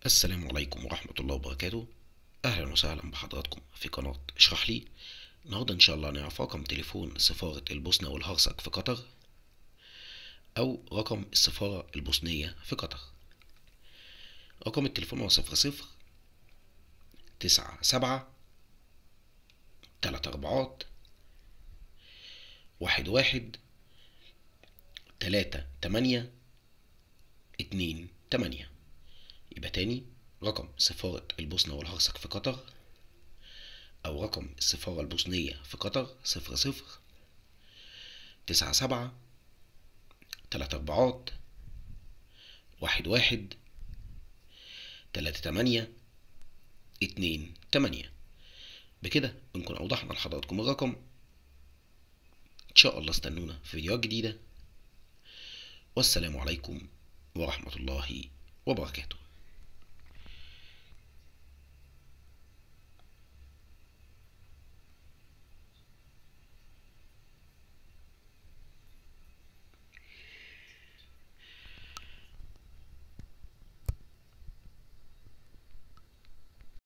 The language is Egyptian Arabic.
السلام عليكم ورحمة الله وبركاته أهلا وسهلا بحضراتكم في قناة اشرح لي النهاردة إن شاء الله هنعرف رقم تليفون سفارة البوسنة والهرسك في قطر أو رقم السفارة البوسنية في قطر رقم التليفون هو صفر صفر تسعة سبعة تلات أربعات واحد واحد تلاتة تمانية اتنين تمانية يبقى تاني رقم سفارة البوسنة والهرسك في قطر أو رقم السفارة البوسنية في قطر صفر صفر تسعة سبعة تلات أربعات واحد واحد تلاتة تمانية اتنين تمانية بكده بنكون أوضحنا لحضراتكم الرقم إن شاء الله استنونا في فيديوهات جديدة والسلام عليكم ورحمة الله وبركاته